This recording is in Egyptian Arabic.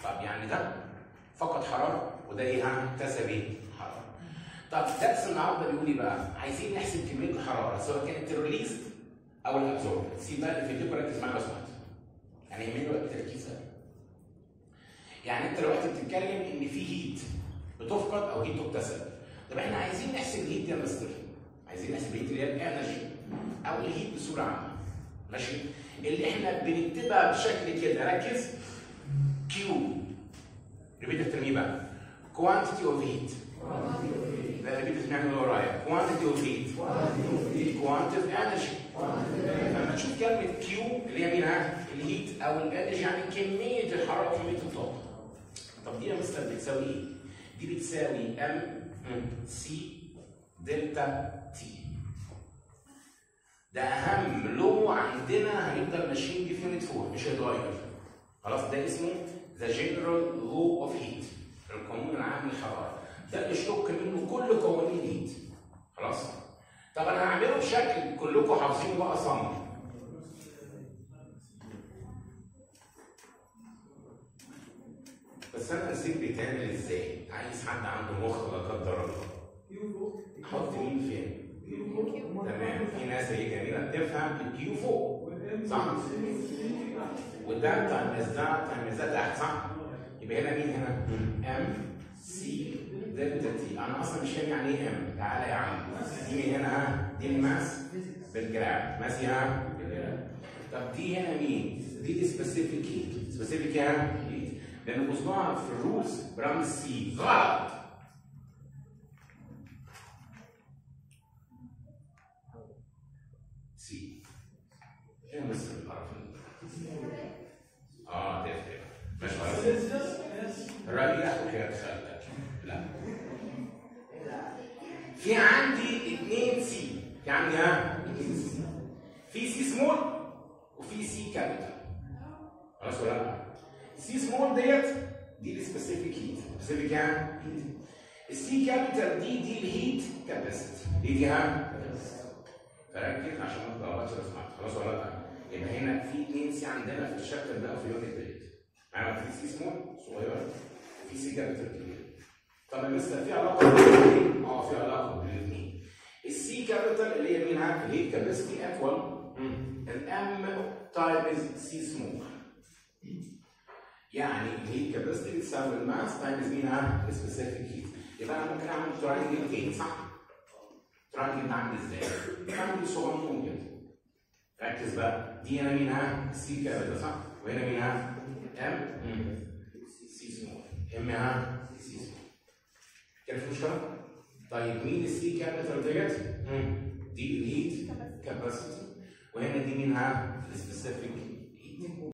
طب يعني ده فقد حراره وده ايه ها اكتسب ايه حراره طب درس النهارده بيقول ايه بقى عايزين نحسب كميه الحراره سواء كانت الريليز او الابزورب سيب بقى الفيديو ركز معايا لو سمحت يعني يهمني وقت التركيز ده. يعني انت دلوقتي بتتكلم ان في هيت بتفقد او هيت تكتسب طب احنا عايزين نحسب الهيت يا مستر عايزين نحسب الهيت اللي هي الانرجي او الهيت بصوره عامه ماشي اللي احنا بنكتبها بشكل كده ركز كيو ريبيت الترميم بقى quantity of heat لا ريبيت اسمعني اللي ورايا quantity of heat quantity of energy لما تشوف كلمة كيو اللي هي مين ها؟ الهيت أو الانرجي يعني كمية الحرارة وكمية الطاقة. طب دي يا مستر بتساوي إيه؟ دي بتساوي ام سي دلتا تي. ده أهم لو عندنا هنفضل ماشيين بيه في يونت 4 مش هيتغير. خلاص ده اسمه ذا جنرال لو اوف هيت القانون العام للحرارة. ده اللي اشتق منه كل قوانين الهيت. خلاص؟ طب انا هعمله بشكل كلكم حافظينه بقى صم بس انا نسيت بيتعمل ازاي عايز حد عنده مخ لا قدر الله احط مين فين تمام في ناس هي جميله تفهم الكيو فوق صح وده تايمز ده تايمز ده تحت صح يبقى هنا مين هنا ام سي دلتا تي انا اصلا مش فاهم يعني ايه ام تعالى يا عم دي من هنا ها دي الماس بالجرام ماس يا طب دي هنا مين دي سبيسيفيك هيت سبيسيفيك يا هيت لان بصنعها في الرولز برمز سي غلط سي ايه مصر القرف ده؟ اه تفرق مش غلط الراجل ياخد خيار خالتك لا في عندي اتنين سي في عندي ها اتنين سي في سي سمول وفي سي كابيتال خلاص ولا لا سي سمول ديت دي السبيسيفيك هيت سبيسيفيك ها السي كابيتال دي دي الهيت كاباسيتي دي دي ها فركز عشان ما تغلطش لو سمحت خلاص ولا لا يبقى هنا في اتنين سي عندنا في الشكل ده في اليونت ديت معانا في سي سمول صغيره وفي سي كابيتال كبير طب يا مستر في علاقه بين الاثنين؟ اه في علاقه بين الاثنين. السي كابيتال اللي هي مين ها؟ اللي هي كاباسيتي ايكوال الام تايمز سي سمول. يعني اللي هي كاباسيتي بتساوي الماس تايمز مين ها؟ السبيسيفيك هيت. يبقى انا ممكن اعمل تراينجل تاني صح؟ تراينجل بعمل ازاي؟ بعمل صغنون كده. ركز بقى دي هنا مين ها؟ سي كابيتال صح؟ وهنا مين ها؟ ام سي سمول. ام ها؟ سي سمول. كان في مشكله؟ طيب مين السي كابيتال ديت؟ دي الهيت كاباسيتي وهنا دي مين ها؟ السبيسيفيك هيت